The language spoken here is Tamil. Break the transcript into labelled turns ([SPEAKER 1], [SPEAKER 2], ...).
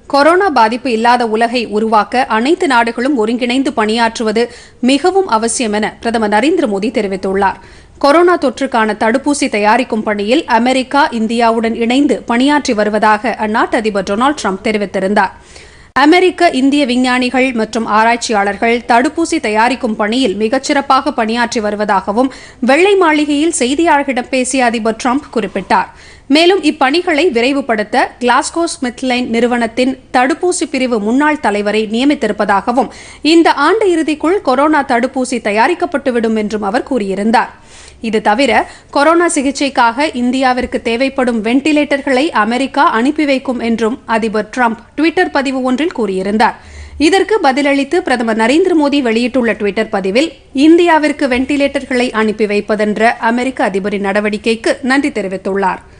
[SPEAKER 1] கொரோனா பாதிப்பு இல்லாத உலகை உருவாக்க அனைத்து நாடுகளும் ஒருங்கிணைந்து பணியாற்றுவது மிகவும் அவசியம் என பிரதமர் நரேந்திர மோடி தெரிவித்துள்ளார் கொரோனா தொற்றுக்கான தடுப்பூசி தயாரிக்கும் பணியில் அமெரிக்கா இந்தியாவுடன் இணைந்து பணியாற்றி வருவதாக அந்நாட்டு அதிபர் டொனால்டு ட்ரம்ப் தெரிவித்திருந்தார் அமெரிக்க இந்திய விஞ்ஞானிகள் மற்றும் ஆராய்ச்சியாளர்கள் தடுப்பூசி தயாரிக்கும் பணியில் மிகச்சிறப்பாக பணியாற்றி வருவதாகவும் வெள்ளை மாளிகையில் செய்தியாளர்களிடம் பேசிய அதிபர் ட்ரம்ப் குறிப்பிட்டார் மேலும் இப்பணிகளை விரைவுபடுத்த கிளாஸ்கோ ஸ்மித்லைன் நிறுவனத்தின் தடுப்பூசி பிரிவு முன்னாள் தலைவரை நியமித்திருப்பதாகவும் இந்த ஆண்டு இறுதிக்குள் கொரோனா தடுப்பூசி தயாரிக்கப்பட்டுவிடும் என்றும் அவர் கூறியிருந்தார் இது தவிர கொரோனா சிகிச்சைக்காக இந்தியாவிற்கு தேவைப்படும் வெண்டிலேட்டர்களை அமெரிக்கா அனுப்பி வைக்கும் என்றும் அதிபர் ட்ரம்ப் டுவிட்டர் பதிவு ஒன்றில் கூறியிருந்தார் இதற்கு பதிலளித்து பிரதமர் நரேந்திர மோடி வெளியிட்டுள்ள டுவிட்டர் பதிவில் இந்தியாவிற்கு வெண்டிலேட்டர்களை அனுப்பி வைப்பதென்ற அமெரிக்க அதிபரின் நடவடிக்கைக்கு நன்றி தெரிவித்துள்ளார்